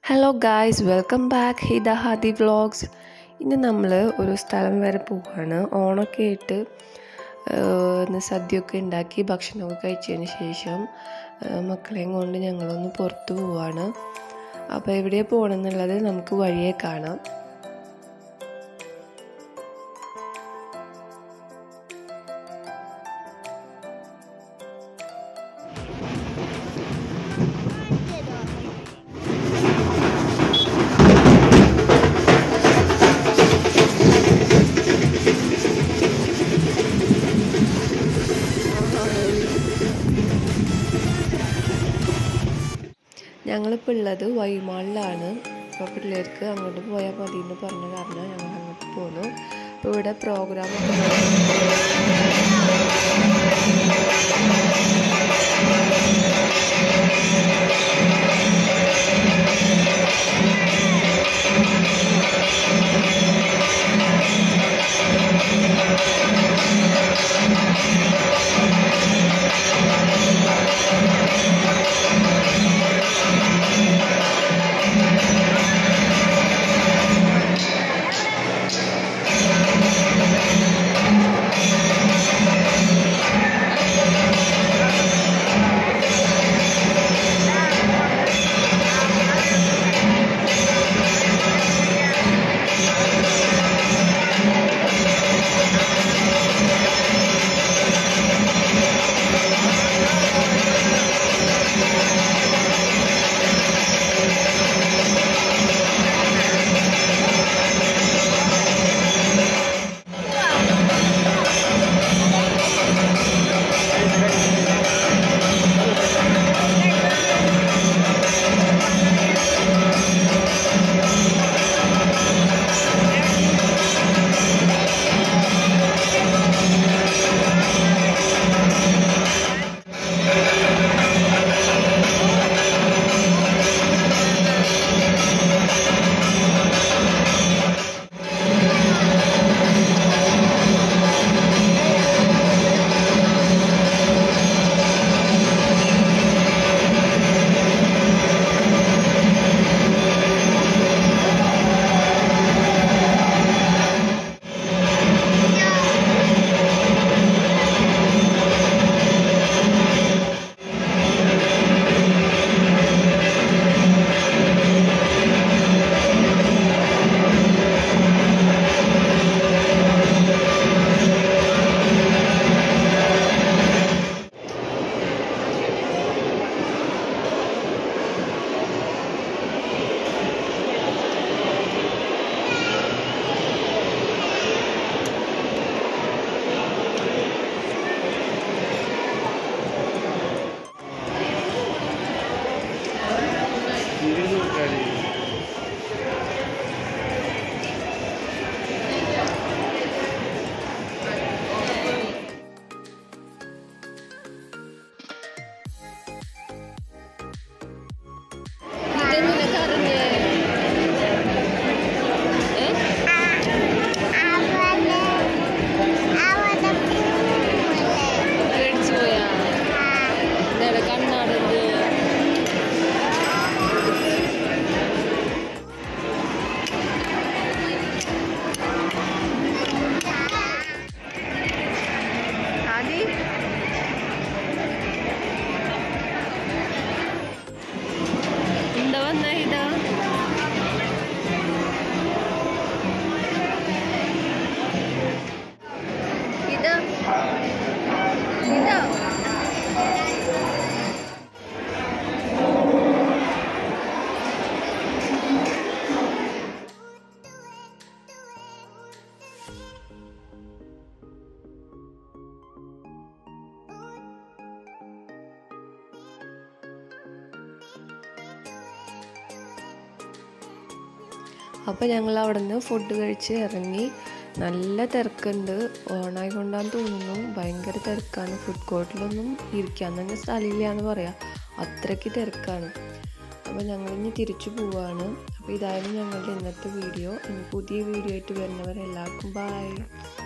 hello guys welcome back Hida Hadi vlogs ഇന്ന് നമ്മൾ ഒരു സ്ഥലം വരെ പോവാണ് ഓണൊക്കെ ആയിട്ട് ഇന്ന് സദ്യയൊക്കെ ഉണ്ടാക്കി ഭക്ഷണമൊക്കെ കഴിച്ചതിന് ശേഷം ആ, മക്കളെയും കൊണ്ട് ഞങ്ങളൊന്ന് പുറത്ത് പോവാണ് അപ്പോൾ എവിടെയാണ് പോകണമെന്നുള്ളത് നമുക്ക് വഴിയെ കാണാം ഞങ്ങളിപ്പോൾ ഉള്ളത് വൈമാളിലാണ് അപ്പോൾ പിള്ളേർക്ക് അങ്ങോട്ട് പോയാൽ മതി എന്ന് പറഞ്ഞ കാരണം ഞങ്ങൾ അങ്ങോട്ട് പോന്നു അപ്പോൾ ഇവിടെ പ്രോഗ്രാം കണ്ണാടുണ്ട് ആദി എന്താ വന്ന ഇതാ ഇതാ ഇതാ അപ്പോൾ ഞങ്ങൾ അവിടെ നിന്ന് ഫുഡ് കഴിച്ച് ഇറങ്ങി നല്ല തിരക്കുണ്ട് ഓണായി കൊണ്ടാന്ന് തോന്നുന്നു ഭയങ്കര തിരക്കാണ് ഫുഡ് കോർട്ടിലൊന്നും ഇരിക്കാൻ തന്നെ സ്ഥലമില്ലാന്ന് പറയാം അത്രയ്ക്ക് തിരക്കാണ് അപ്പോൾ ഞങ്ങൾ ഇനി തിരിച്ചു പോവാണ് അപ്പോൾ ഇതായിരുന്നു ഞങ്ങളുടെ ഇന്നത്തെ വീഡിയോ ഇനി പുതിയ വീഡിയോ ആയിട്ട് വരുന്നവരെല്ലാവർക്കും ബായ്